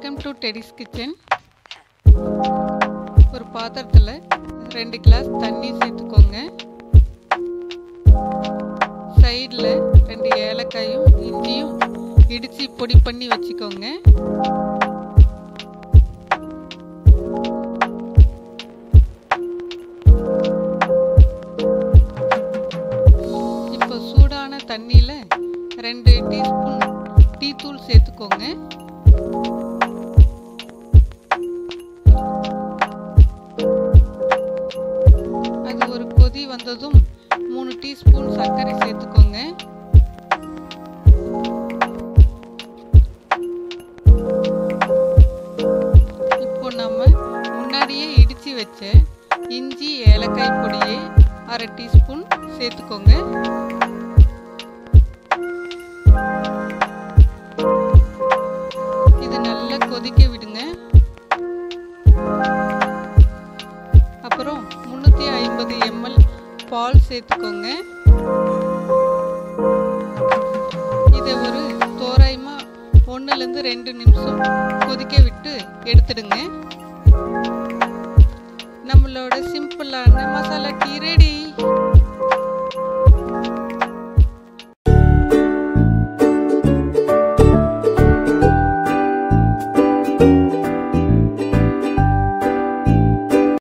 welcome to Teddy's kitchen ஒரு பாத்திரத்தில் ரெண்டு கிளாஸ் தண்ணி சேர்த்துக்கோங்க சைடில் ரெண்டு ஏலக்காயும் இஞ்சியும் இடித்து பொடி பண்ணி வச்சுக்கோங்க இப்போ சூடான தண்ணியில் ரெண்டு டீஸ்பூன் டீ தூள் சேர்த்துக்கோங்க அது ஒரு கொதி வந்ததும் மூணு டீஸ்பூன் சர்க்கரை சேர்த்துக்கோங்க இப்போ நம்ம முன்னாடியே இடிச்சு வச்ச இஞ்சி ஏலக்காய் பொடியை அரை டீஸ்பூன் சேர்த்துக்கோங்க இது நல்லா கொதிக்க விடுங்க அப்புறம் முந்நூற்றி ஐம்பது எம்எல் பால் சேர்த்துக்கோங்க இதை ஒரு தோராயமாக ஒன்றுலேருந்து ரெண்டு நிமிஷம் கொதிக்க விட்டு எடுத்துடுங்க நம்மளோட சிம்பிளான மசாலா டீ ரெடி